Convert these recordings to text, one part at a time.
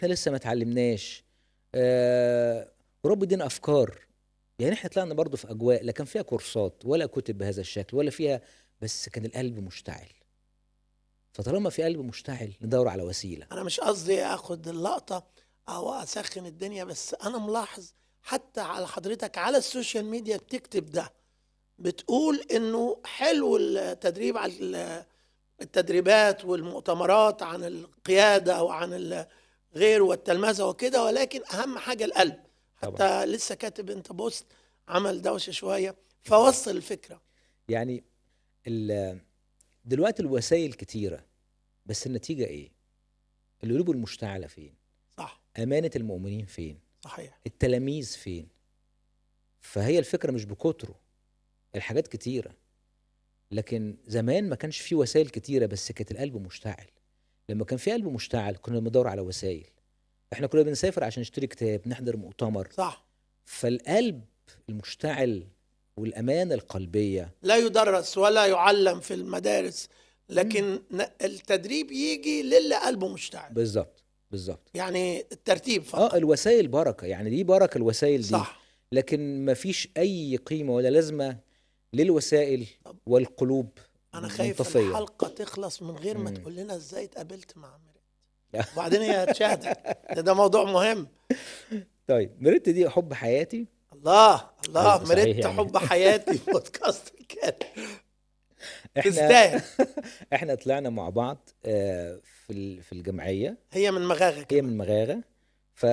احنا لسه ما اتعلمناش آه ورب يدينا افكار يعني احنا طلعنا برضو في اجواء لا كان فيها كورسات ولا كتب بهذا الشكل ولا فيها بس كان القلب مشتعل فطالما في قلب مشتعل ندور على وسيله انا مش قصدي اخد اللقطه او اسخن الدنيا بس انا ملاحظ حتى على حضرتك على السوشيال ميديا بتكتب ده بتقول انه حلو التدريب على ال- التدريبات والمؤتمرات عن القياده وعن الغير والتلمذه وكده ولكن اهم حاجه القلب حتى طبعا. لسه كاتب انت بوست عمل دوشه شويه فوصل الفكره يعني ال- دلوقتي الوسائل كتيره بس النتيجه ايه القلوب المشتعله فين صح امانه المؤمنين فين صحيح التلاميذ فين فهي الفكره مش بكتره الحاجات كتيره لكن زمان ما كانش في وسائل كتيره بس كانت القلب مشتعل لما كان في قلب مشتعل كنا بندور على وسائل احنا كنا بنسافر عشان نشتري كتاب نحضر مؤتمر صح فالقلب المشتعل والامانه القلبيه لا يدرس ولا يعلم في المدارس لكن ن- التدريب يجي للي قلبه مشتعل بالظبط بالظبط يعني الترتيب اه فقط الوسائل بركه يعني دي بركه الوسائل دي صح لكن ما فيش اي قيمه ولا لازمه للوسائل طب والقلوب انا خايف منطفيه الحلقه تخلص من غير ما مم. تقول لنا ازاي اتقابلت مع مريت وبعدين هي هتشاهدك ده, ده موضوع مهم طيب مريت دي حب حياتي الله الله أيوة، صحيح مريت يعني. حب حياتي بودكاست كان احنا تستاهل احنا طلعنا مع بعض آه، في ال- في الجمعيه هي من مغاغك هي من مغاغه ف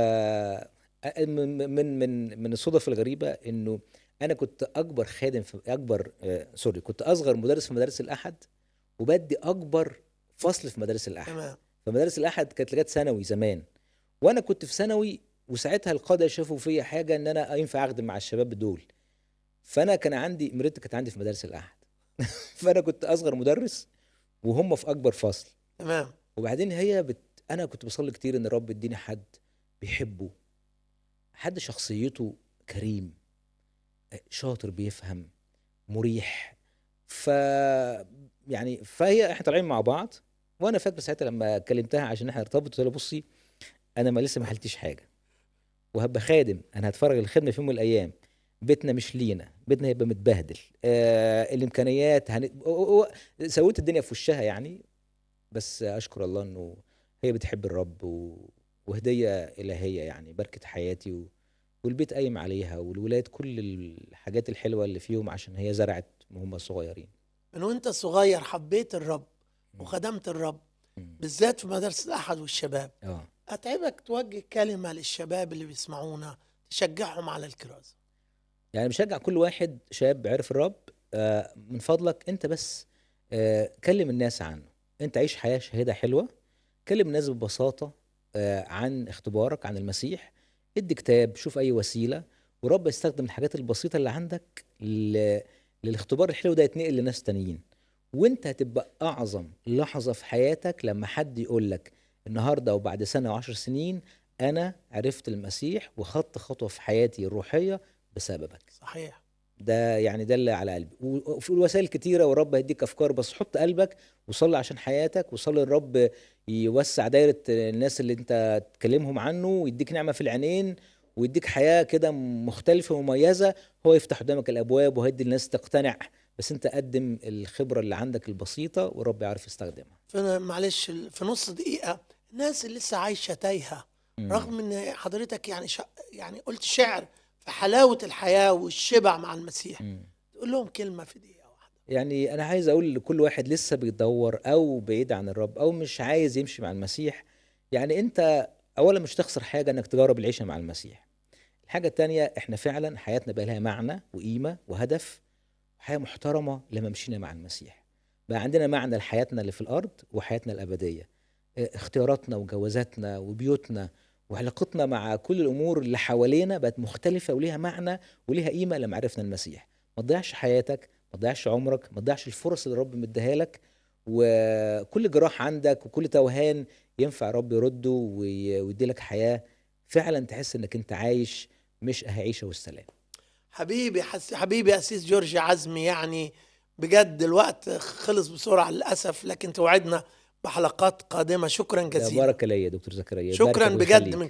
من من من من الصدف الغريبه انه انا كنت اكبر خادم في اكبر آه سوري كنت اصغر مدرس في مدارس الاحد وبدي اكبر فصل في مدارس الاحد تمام فمدارس الاحد كانت لغايه ثانوي زمان وانا كنت في ثانوي وساعتها القاده شافوا فيا حاجه ان انا ينفع اخدم مع الشباب دول فانا كان عندي مريت كانت عندي في مدارس الاحد فانا كنت اصغر مدرس وهم في اكبر فصل تمام وبعدين هي بت... انا كنت بصلي كتير ان الرب يديني حد بيحبه حد شخصيته كريم شاطر بيفهم مريح ف يعني فهي احنا طالعين مع بعض وانا فاكر ساعتها لما كلمتها عشان احنا نرتبط قلت لها بصي انا ما لسه ما حلتش حاجه وهبقى خادم انا هتفرغ الخدمه في يوم من الايام بيتنا مش لينا بيتنا هيبقى متبهدل آه الامكانيات هن... أو- أو- أو- سويت الدنيا في وشها يعني بس اشكر الله انه هي بتحب الرب و... وهديه الهيه يعني بركه حياتي و... والبيت قايم عليها والولاد كل الحاجات الحلوه اللي فيهم عشان هي زرعت وهم صغيرين من وانت صغير حبيت الرب وخدمت الرب مم. بالذات في مدارس الاحد والشباب اه اتعبك توجه كلمه للشباب اللي بيسمعونا تشجعهم على الكرازه يعني بشجع كل واحد شاب عرف الرب آه من فضلك انت بس آه كلم الناس عنه انت عيش حياه شهاده حلوه كلم الناس ببساطه آه عن اختبارك عن المسيح ادي كتاب شوف اي وسيله ورب يستخدم الحاجات البسيطه اللي عندك ل... للاختبار الحلو ده يتنقل لناس تانيين وانت هتبقى اعظم لحظه في حياتك لما حد يقول لك النهارده وبعد سنه وعشر سنين انا عرفت المسيح وخدت خطوه في حياتي الروحيه بسببك صحيح ده يعني ده اللي على قلبي و- وفي الوسائل كتيره والرب هيديك افكار بس حط قلبك وصلي عشان حياتك وصلي الرب يوسع دايره الناس اللي انت تكلمهم عنه ويديك نعمه في العينين ويديك حياه كده مختلفه ومميزه هو يفتح قدامك الابواب وهيدي الناس تقتنع بس انت قدم الخبره اللي عندك البسيطه والرب يعرف يستخدمها في معلش في نص دقيقه الناس اللي لسه عايشه تايهه مم. رغم ان حضرتك يعني شا يعني قلت شعر في حلاوه الحياه والشبع مع المسيح مم. تقول لهم كلمه في دقيقه واحده يعني انا عايز اقول لكل واحد لسه بيدور او بعيد عن الرب او مش عايز يمشي مع المسيح يعني انت اولا مش تخسر حاجه انك تجرب العيشه مع المسيح الحاجه التانية احنا فعلا حياتنا بقى لها معنى وقيمه وهدف حياه محترمه لما مشينا مع المسيح بقى عندنا معنى لحياتنا اللي في الارض وحياتنا الابديه اه، اختياراتنا وجوازاتنا وبيوتنا وعلاقتنا مع كل الامور اللي حوالينا بقت مختلفه وليها معنى وليها قيمه لما عرفنا المسيح ما تضيعش حياتك ما تضيعش عمرك ما تضيعش الفرص اللي الرب مديها لك وكل جراح عندك وكل توهان ينفع الرب يرده وي- ويدي لك حياه فعلا تحس انك انت عايش مش عيشه والسلام حبيبي حس حبيبي اسيس جورج عزمي يعني بجد الوقت خلص بسرعه للاسف لكن توعدنا بحلقات قادمه شكرا ده جزيلا بركه ليا يا دكتور زكريا شكرا يباركك بجد ويخليك. من